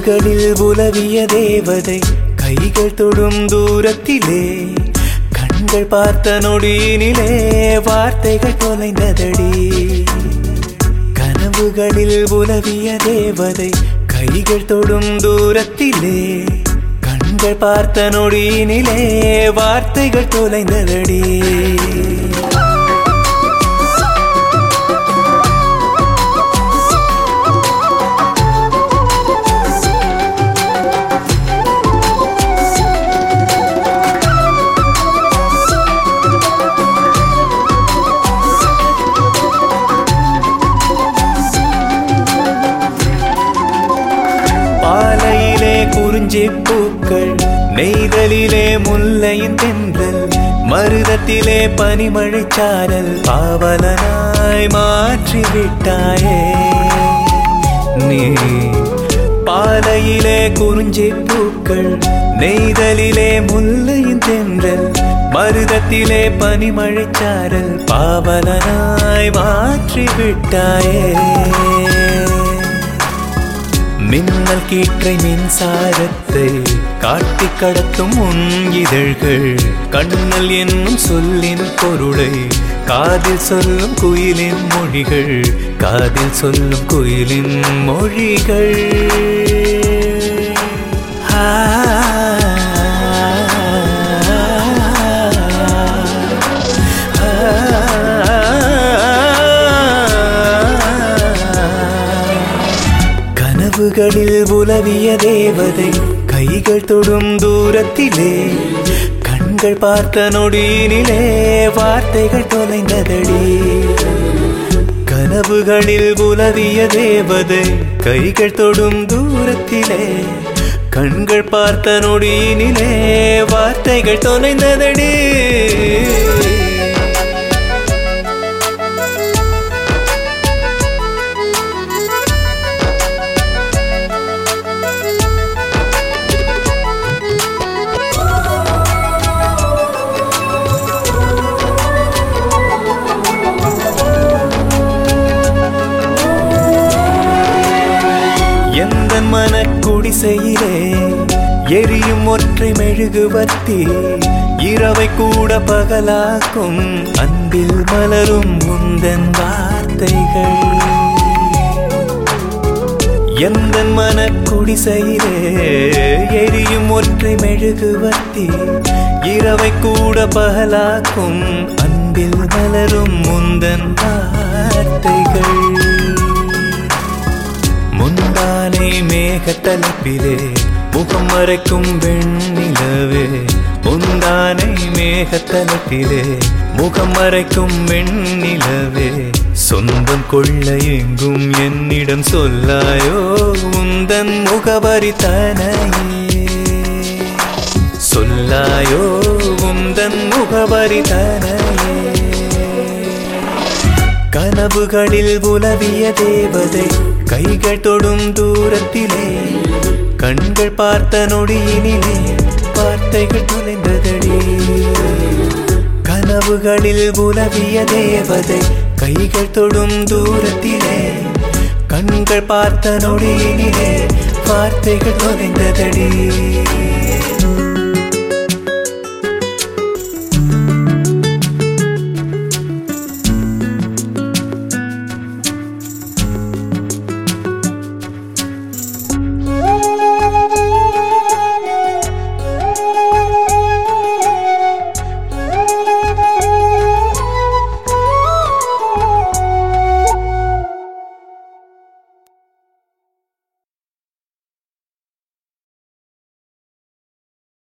கனவுகளில் உலவிய தேவதை கைகள் தொடும் தூரத்திலே கண்கள் பார்த்த நொடியினிலே வார்த்தைகள் தொலைந்ததடி கனவுகளில் உலவிய தேவதை கைகள் தொடும் தூரத்திலே கண்கள் பார்த்த நொடியினிலே வார்த்தைகள் தொலைந்ததடி பாலையிலே குறிஞ்சி பூக்கள் நெய்தலிலே முல்லையின் தென்றல் மருதத்திலே பனிமழை சாரல் பாவலனாய் மாற்றி விட்டாயே நீ பாலையிலே குறிஞ்சி பூக்கள் நெய்தலிலே முல்லையின் தென்றல் மருதத்திலே பனிமழை சாரல் பாவலனாய் மாற்றி விட்டாயே மின்னல் கீற்றை மின்சாரத்தை காட்டி கடத்தும் உன் இதழ்கள் கண்ணல் என்னும் சொல்லின் பொருளை காதில் சொல்லும் குயிலின் மொழிகள் காதில் சொல்லும் குயிலின் மொழிகள் ஆ, கனவுகளில் உலவிய தேவதை கைகள் தொடும் தூரத்திலே கண்கள் பார்த்த நொடியினிலே வார்த்தைகள் தொலைந்ததடி கனவுகளில் உலவிய தேவதை கைகள் தொடும் தூரத்திலே கண்கள் பார்த்த நொடியினிலே வார்த்தைகள் தொலைந்ததடி எந்த மனக்குடிசையிலே எரியும் ஒற்றை மெழுகுவர்த்தி இரவை கூட பகலாக்கும் அன்பில் மலரும் உந்தன் வார்த்தைகள் எந்த மனக்குடிசையிலே எரியும் ஒற்றை மெழுகுவர்த்தி இரவை கூட பகலாக்கும் அன்பில் மலரும் முந்தன் வார்த்தைகள் முந்தானை மேகத்தலைப்பிலே முகம் மறைக்கும் வெண்ணிலவே முந்தானை மேகத்தலைப்பிலே முகம் மறைக்கும் வெண்ணிலவே சொந்தம் கொள்ள எங்கும் என்னிடம் சொல்லாயோ உந்தன் முகவரி தனையே சொல்லாயோ உந்தன் முகவரி தனையே கனவுகளில் உலவிய தேவதை கைகள் தொடும் தூரத்திலே கண்கள் பார்த்த நொடியினிலே வார்த்தைகள் தொலைந்ததடி கனவுகளில் உலவிய தேவதை கைகள் தொடும் தூரத்திலே கண்கள் பார்த்த நொடியினிலே வார்த்தைகள் தொலைந்ததடி